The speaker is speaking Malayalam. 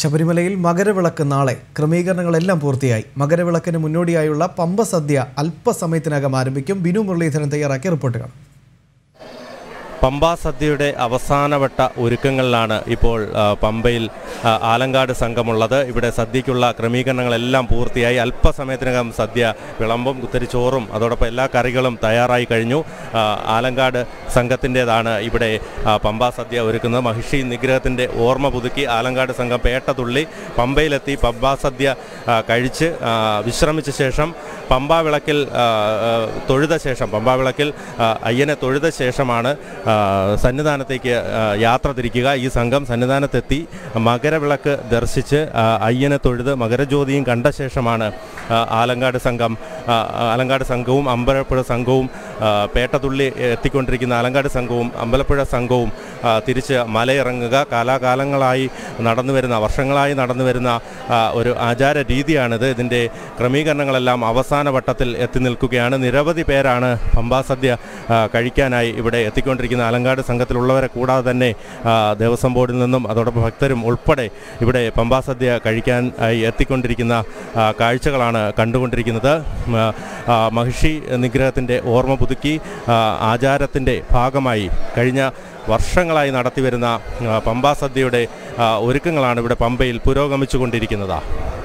ശബരിമലയിൽ മകരവിളക്ക് നാളെ ക്രമീകരണങ്ങളെല്ലാം പൂർത്തിയായി മകരവിളക്കിന് മുന്നോടിയായുള്ള പമ്പ സദ്യ അല്പസമയത്തിനകം ആരംഭിക്കും ബിനു മുരളീധരൻ തയ്യാറാക്കിയ റിപ്പോർട്ട് കാണാം പമ്പാ സദ്യയുടെ അവസാനവട്ട ഒരുക്കങ്ങളിലാണ് ഇപ്പോൾ ആ, പമ്പയിൽ ആ, ആലങ്കാട് സംഘമുള്ളത് ഇവിടെ സദ്യയ്ക്കുള്ള ക്രമീകരണങ്ങളെല്ലാം പൂർത്തിയായി അല്പസമയത്തിനകം സദ്യ വിളമ്പും കുത്തരിച്ചോറും അതോടൊപ്പം എല്ലാ കറികളും തയ്യാറായി കഴിഞ്ഞു ആ, ആലങ്കാട് സംഘത്തിൻ്റെതാണ് ഇവിടെ ആ, പമ്പാ സദ്യ ഒരുക്കുന്നത് മഹിഷി നിഗ്രഹത്തിൻ്റെ ഓർമ്മ പുതുക്കി ആലങ്കാട് സംഘം പേട്ടതുള്ളി പമ്പയിലെത്തി പമ്പാ സദ്യ ആ, കഴിച്ച് ആ, വിശ്രമിച്ച ശേഷം പമ്പാ വിളക്കിൽ ആ, ആ, തൊഴുത ശേഷം പമ്പാ വിളക്കിൽ ആ, അയ്യനെ തൊഴുത ശേഷമാണ് ആ, സന്നിധാനത്തേക്ക് ആ, യാത്ര തിരിക്കുക ഈ സംഘം സന്നിധാനത്തെത്തി മകരവിളക്ക് ദർശിച്ച് ആ, അയ്യനെ തൊഴുത് മകരജ്യോതിയും കണ്ട ശേഷമാണ് ആ, ആലങ്കാട് സംഘം ആ, ആലങ്കാട് സംഘവും അമ്പലപ്പുഴ സംഘവും ആ, പേട്ടതുള്ളി എത്തിക്കൊണ്ടിരിക്കുന്ന ആലങ്കാട് സംഘവും അമ്പലപ്പുഴ സംഘവും ആ, തിരിച്ച് മലയിറങ്ങുക കാലാകാലങ്ങളായി നടന്നു വരുന്ന വർഷങ്ങളായി നടന്നു വരുന്ന ആ, ഒരു ആചാര രീതിയാണിത് ഇതിൻ്റെ ക്രമീകരണങ്ങളെല്ലാം അവസാന വട്ടത്തിൽ എത്തി നിൽക്കുകയാണ് നിരവധി പേരാണ് പമ്പാ സദ്യ ആ, കഴിക്കാനായി ഇവിടെ എത്തിക്കൊണ്ടിരിക്കുന്ന ആലങ്കാട് സംഘത്തിലുള്ളവരെ കൂടാതെ തന്നെ ആ, ദേവസ്വം ബോർഡിൽ നിന്നും അതോടൊപ്പം ഭക്തരും ഉൾപ്പെടെ ഇവിടെ പമ്പാ സദ്യ കഴിക്കാൻ ആയി എത്തിക്കൊണ്ടിരിക്കുന്ന ആ, കാഴ്ചകളാണ് കണ്ടുകൊണ്ടിരിക്കുന്നത് ആ, ആ, മഹിഷി നിഗ്രഹത്തിൻ്റെ ഓർമ്മ പുതുക്കി ആ, ആചാരത്തിൻ്റെ ഭാഗമായി കഴിഞ്ഞ വർഷങ്ങളായി നടത്തിവരുന്ന ആ, പമ്പാ സദ്യയുടെ ആ, ഒരുക്കങ്ങളാണ് ഇവിടെ പമ്പയിൽ പുരോഗമിച്ചു കൊണ്ടിരിക്കുന്നത്